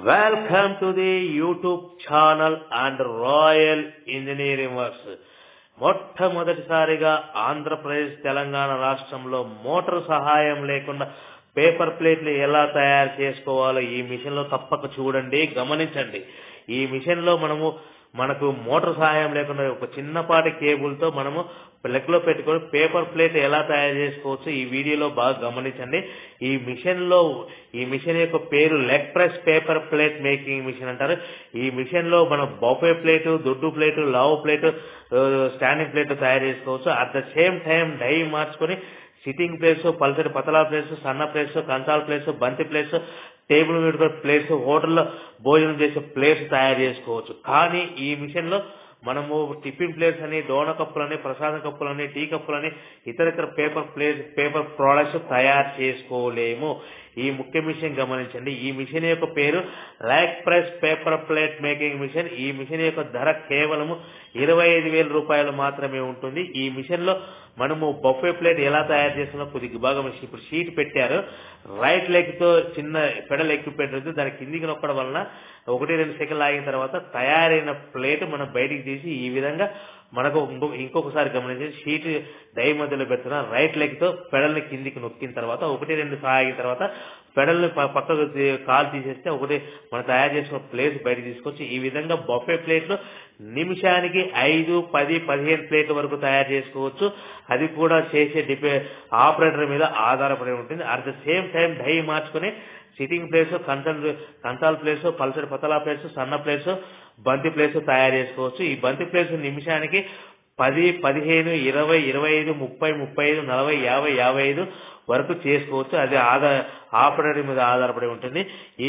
welcome to the YouTube channel and royal engineering works మొట్టమొదటిసారిగా ఆంధ్రప్రదేశ్ తెలంగాణ రాష్ట్రంలో motor సహాయం లేకుండా పేపర్ ప్లేట్లు ఎలా తయారు చేసుకోవాలో ఈ మిషన్ లో తప్పక చూడండి గమనించండి ఈ మిషన్ లో మనము మనకు మోటార్ సహాయం లేకుండా ఒక చిన్నపాటి కేబుల్ తో మనము ప్లగ్ లో పెట్టుకొని పేపర్ ప్లేట్ ఎలా తయారు చేసుకోవచ్చు ఈ వీడియోలో బాగా గమనించండి ఈ మిషన్ లో ఈ మిషన్ యొక్క పేరు leg press paper plate making machine అంటారు ఈ మిషన్ లో మనం బొఫే ప్లేట్ దొడ్డు ప్లేట్ లావు ప్లేట్ స్టాండింగ్ ప్లేట్ తయారు చేసుకోవచ్చు at the same time die మార్చుకొని సిట్టింగ్ ప్లేస్ పల్సటి పతలా ప్లేస్ సన్న ప్లేస్ కంచాల ప్లేస్ బంతి ప్లేస్ టేబుల్ మీద ప్లేస్ హోటల్లో భోజనం చేసే ప్లేస్ తయారు చేసుకోవచ్చు కానీ ఈ మిషన్ లో మనము టిఫిన్ ప్లేట్స్ అని డోన కప్పులని ప్రసాదం కప్పులని టీ కప్పులని ఇతర ఇతర పేపర్ ప్లేట్ పేపర్ ప్రోడక్ట్స్ తయారు చేసుకోలేము ఈ ముఖ్య మిషన్ గమనించండి ఈ మిషన్ యొక్క పేరు leg press paper plate making machine ఈ మిషన్ యొక్క ధర కేవలము ఇరవై ఐదు వేల రూపాయలు మాత్రమే ఉంటుంది ఈ మిషన్ లో మనము బఫే ప్లేట్ ఎలా తయారు చేస్తున్నా కొద్దిగా బాగా ఇప్పుడు షీట్ పెట్టారు రైట్ లెగ్ తో చిన్న పెడల్ ఎక్విప్మెంట్ ఉంది దాని కిందికి నొక్కడం వలన ఒకటి రెండు సెకండ్లు ఆగిన తర్వాత తయారైన ప్లేట్ మనం బయటికి తీసి ఈ విధంగా మనకు ఇంకో ఇంకొకసారి గమనించి షీట్ డై మధ్యలో పెడుతున్న రైట్ లెగ్ తో పెడల్ని కిందికి నొక్కిన తర్వాత ఒకటి రెండు సాగిన తర్వాత పెడల్ని పక్కకు కాలు తీసేస్తే ఒకటి మనం తయారు చేసిన ప్లేట్ బయటకు తీసుకొచ్చి ఈ విధంగా బొఫే ప్లేట్లు నిమిషానికి ఐదు పది పదిహేను ప్లేట్ల వరకు తయారు చేసుకోవచ్చు అది కూడా చేసే డిపే ఆపరేటర్ మీద ఆధారపడి ఉంటుంది at the same time die మార్చుకుని సిట్టింగ్ ప్లేస్ కంచం కంచాల ప్లేస్ పల్సటి పతలా ప్లేస్ సన్న ప్లేస్ బంతి ప్లేస్ తయారు చేసుకోవచ్చు ఈ బంతి ప్లేస్ నిమిషానికి పది పదిహేను ఇరవై ఇరవై ఐదు ముప్పై ముప్పై ఐదు నలభై యాభై యాభై ఐదు వరకు చేసుకోవచ్చు అది ఆధార ఆపరేటర్ మీద ఆధారపడి ఉంటుంది ఈ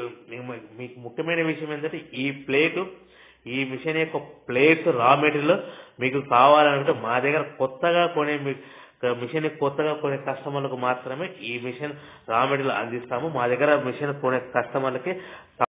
మీకు ముఖ్యమైన విషయం ఏంటంటే ఈ ప్లేటు ఈ మిషన్ యొక్క ప్లేట్స్ రా మెటీరియల్ మీకు కావాలనుకుంటే మా దగ్గర కొత్తగా కొనే మిషన్ కొత్తగా కొనే కస్టమర్లకు మాత్రమే ఈ మిషన్ రా మెటీరియల్ అందిస్తాము మా దగ్గర మిషన్ కొనే కస్టమర్లకి